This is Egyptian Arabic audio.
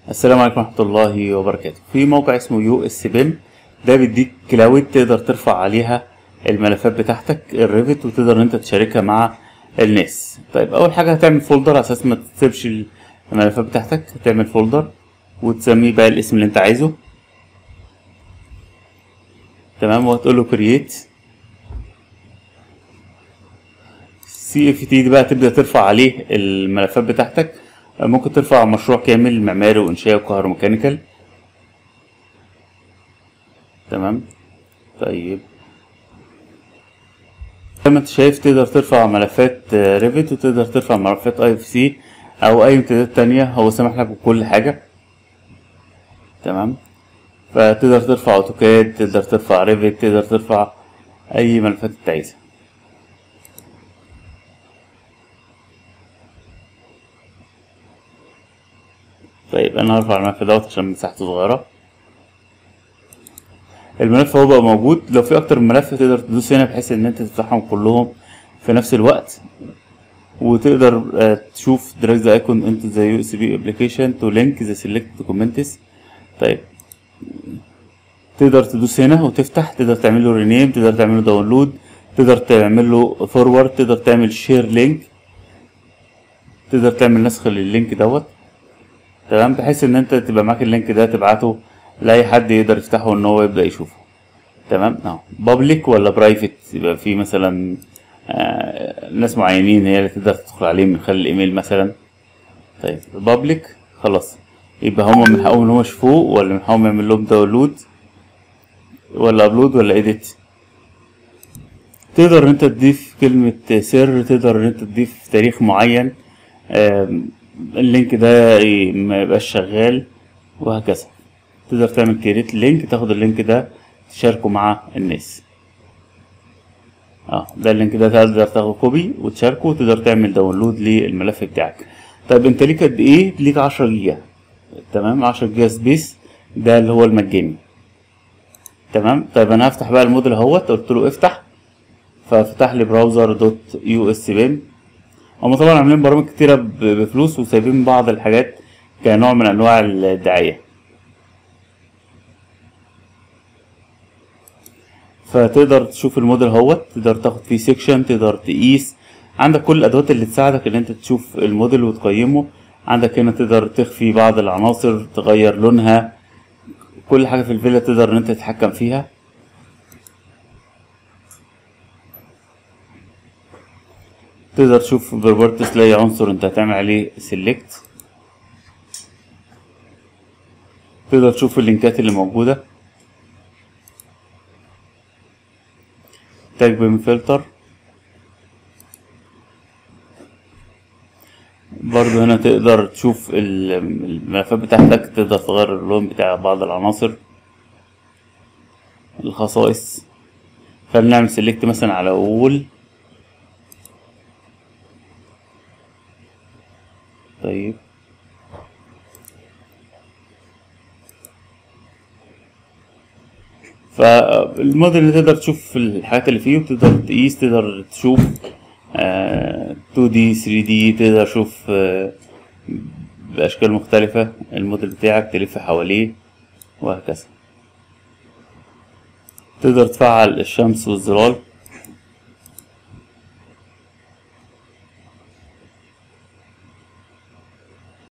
السلام عليكم ورحمة الله وبركاته في موقع اسمه يو اس بيم ده بيديك كلاود تقدر ترفع عليها الملفات بتاعتك الريفت وتقدر ان انت تشاركها مع الناس طيب اول حاجة هتعمل فولدر على اساس ما تسيبش الملفات بتاعتك هتعمل فولدر وتسميه بقى الاسم اللي انت عايزه تمام وهتقول له كرييت سي اف تي دي بقى تبدا ترفع عليه الملفات بتاعتك ممكن ترفع مشروع كامل معماري وانشائي وكهروميكانيكال تمام طيب زي ما انت شايف تقدر ترفع ملفات ريفت وتقدر ترفع ملفات اي اف سي او اي امتدادات تانية هو سامح لك بكل حاجة تمام فتقدر ترفع اوتوكاد تقدر ترفع ريفت تقدر ترفع اي ملفات انت عايزها طيب انا هرفع الملف دوت عشان مساحته صغيرة الملف هو بقى موجود لو في اكتر من ملف تقدر تدوس هنا بحيث ان انت تفتحهم كلهم في نفس الوقت وتقدر تشوف دراج ذا ايكون انت ذا يو اس بي ابلكيشن تو لينك ذا سيلكت دوكيومنتس طيب تقدر تدوس هنا وتفتح تقدر تعمل له رينيم تقدر تعمل له داونلود تقدر تعمل له فورورد تقدر تعمل شير لينك تقدر تعمل نسخ لللينك دوت تمام بحيث ان انت تبقى معاك اللينك ده تبعته لاي حد يقدر يفتحه ان هو يبدا يشوفه تمام اهو بابليك ولا برايفت يبقى في مثلا آه ناس معينين هي اللي تقدر تدخل عليه من خلال الايميل مثلا طيب بابليك خلاص يبقى هما من حقهم ان هما يشوفوه ولا من حقهم يعمل لهم داونلود ولا ابلود ولا اديت تقدر ان انت تضيف كلمة سر تقدر ان انت تضيف تاريخ معين اللينك ده ما يبقاش شغال وهكذا تقدر تعمل كريت لينك تاخد اللينك ده تشاركه مع الناس اه ده اللينك ده تقدر تاخد كوبي وتشاركه وتقدر تعمل داونلود للملف بتاعك طيب انت ليك قد ايه ليك عشرة جيجا تمام عشرة جيجا سبيس ده اللي هو المجاني تمام طيب انا هفتح بقى الموديل اهوت قلت له افتح ففتح لي براوزر دوت يو اس بيم هما طبعا عاملين برامج كتيرة بفلوس وسايبين بعض الحاجات كنوع من انواع الدعاية فتقدر تشوف الموديل اهوت تقدر تاخد فيه سيكشن تقدر تقيس عندك كل الادوات اللي تساعدك ان انت تشوف الموديل وتقيمه عندك هنا تقدر تخفي بعض العناصر تغير لونها كل حاجة في الفيلا تقدر ان انت تتحكم فيها تقدر تشوف بروبرتس تلاقي عنصر انت هتعمل عليه سيلكت تقدر تشوف اللينكات اللي موجودة تاج بيم فلتر برضو هنا تقدر تشوف الملفات بتاعتك تقدر تغير اللون بتاع بعض العناصر الخصائص خلينا نعمل سيلكت مثلا على وول طيب فالموديل اللي تقدر تشوف الحاجات اللي فيه وتقدر تقيس تقدر تشوف 2 دي 3 دي تقدر تشوف آه بأشكال مختلفة الموديل بتاعك تلف حواليه وهكذا تقدر تفعل الشمس والظلال